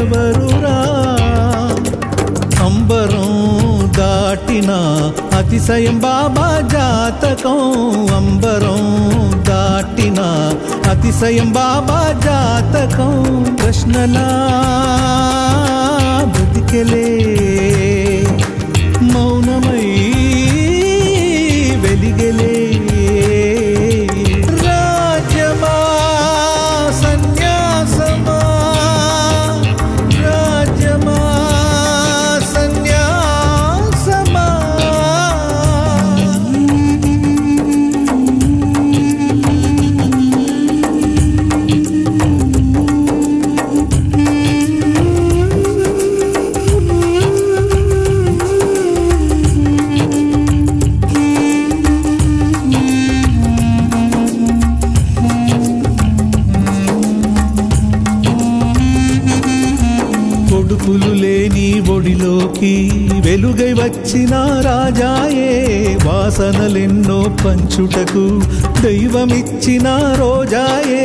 ఎవరురా అంబరం దాటిన అతిశయం బాబా జాతకం అంబరం దాటిన అతిశయం బాబా జాతకం ప్రశ్నలా బతికెలే మౌనమై వెలిగెలే రాజ్యమా సన్యాసమా రాజ్యమా సన్యాసమా కొడుకులు లేని ఒడిలోకి వెలుగై వచ్చిన రాజాయే వాసనలెన్నో పంచుటకు దైవమిచ్చిన రోజాయే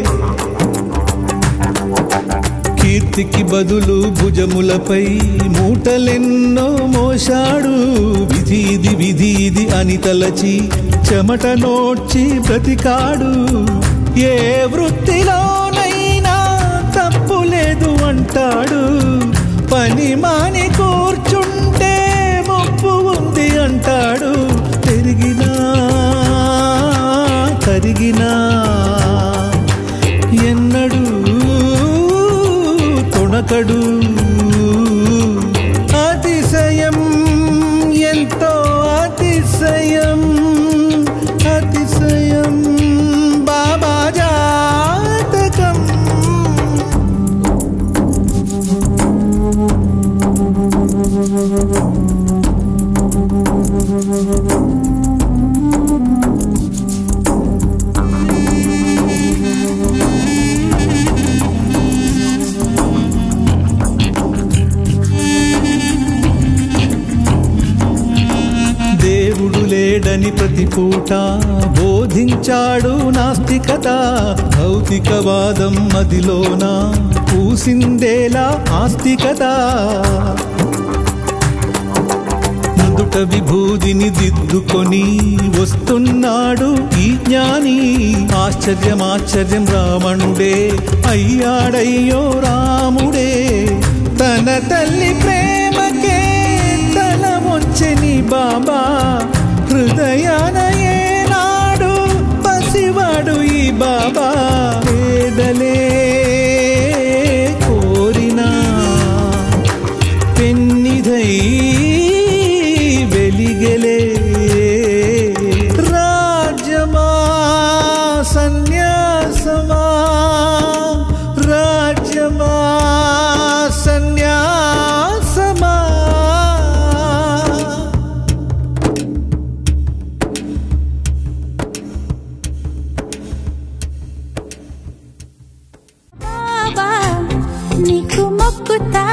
కీర్తికి బదులు భుజములపై మూటలెన్నో మోశాడు విధీది విధీది అని తలచి చెమట నోడ్చి బ్రతికాడు ఏ వృత్తిలోనైనా తప్పు లేదు అంటాడు పని మాని కూర్చుంటే ముప్పు ఉంది అంటాడు పెరిగినా కరిగినా ఎన్నడు తొణకడు అతిశయం ఎంతో అతిశయం అతిశయం బాబా జాతకం దేవుడు లేడని ప్రతి పూట బోధించాడు నాస్తికత భౌతికవాదం మదిలోన పూసిందేలా ఆస్తికత నుదుట విభూదిని దిద్దుకొని వస్తున్నాడు ఈ జ్ఞాని ఆశ్చర్యం ఆశ్చర్యం రావణుడే అయ్యాడయ్యో రాముడే తన తల్లి ప్రేమకే తల వంచెని బాబా హృదయాన ఏనాడు పసివాడు ఈ బాబా పేదలే కోరినా పెన్నిధై వెలిగెలే రాజ్యమా సన్యాసమా రాజ్యమా సన్యాసమా బాబా నీకు మొక్కుతా